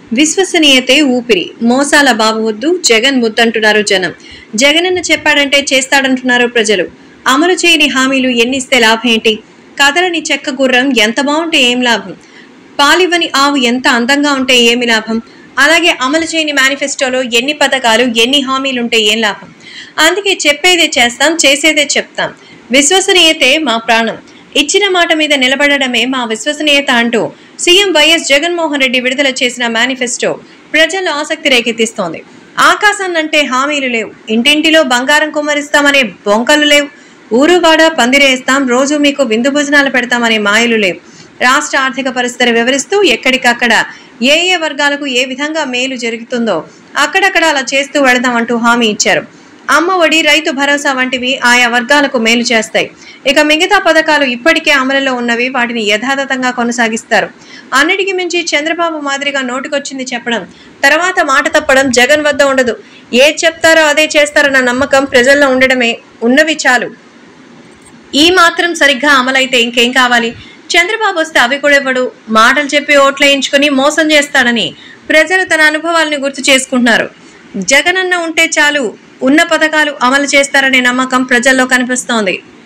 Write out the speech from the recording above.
విశ్వసనీయతే ఊపిరి మోసాల బాబు వద్దు జగన్ ముద్దంటున్నారు జనం జగనన్న చెప్పాడంటే చేస్తాడంటున్నారు ప్రజలు అమలు చేయని హామీలు ఎన్నిస్తే లాభం ఏంటి కదలని చెక్క గుర్రం ఎంత బాగుంటే ఏం లాభం పాలివ్వని ఆవు ఎంత అందంగా ఉంటే ఏమి లాభం అలాగే అమలు చేయని మేనిఫెస్టోలో ఎన్ని పథకాలు ఎన్ని హామీలు ఉంటే ఏం లాభం అందుకే చెప్పేదే చేస్తాం చేసేదే చెప్తాం విశ్వసనీయతే మా ప్రాణం ఇచ్చిన మాట మీద నిలబడడమే మా విశ్వసనీయత అంటూ సీఎం వైఎస్ జగన్మోహన్ రెడ్డి విడుదల చేసిన మేనిఫెస్టో ప్రజల్లో ఆసక్తి రేకెత్తిస్తోంది ఆకాశాన్నంటే హామీలు లేవు ఇంటింటిలో బంగారం కుమ్మరిస్తామనే బొంకలు లేవు ఊరు వాడ పందిరేస్తాం రోజు మీకు విందు భోజనాలు పెడతామనే మాయలు లేవు రాష్ట్ర ఆర్థిక పరిస్థితిని వివరిస్తూ ఎక్కడికక్కడ ఏ ఏ వర్గాలకు ఏ విధంగా మేలు జరుగుతుందో అక్కడక్కడ అలా చేస్తూ వెళదామంటూ హామీ ఇచ్చారు అమ్మ ఒడి రైతు భరోసా వంటివి ఆయా వర్గాలకు మేలు చేస్తాయి ఇక మిగతా పథకాలు ఇప్పటికే అమలులో ఉన్నవి వాటిని యథాతథంగా కొనసాగిస్తారు అన్నిటికీ మించి చంద్రబాబు మాదిరిగా నోటికొచ్చింది చెప్పడం తర్వాత మాట తప్పడం జగన్ వద్ద ఉండదు ఏది చెప్తారో అదే చేస్తారన్న నమ్మకం ప్రజల్లో ఉండడమే ఉన్నవి చాలు ఈ మాత్రం సరిగ్గా అమలైతే ఇంకేం కావాలి చంద్రబాబు వస్తే అవి కూడా ఇవ్వడు మాటలు చెప్పి ఓట్లు వేయించుకుని మోసం చేస్తాడని ప్రజలు తన అనుభవాలను గుర్తు చేసుకుంటున్నారు జగనన్న ఉంటే చాలు ఉన్న పథకాలు అమలు చేస్తారనే నమ్మకం ప్రజల్లో కనిపిస్తోంది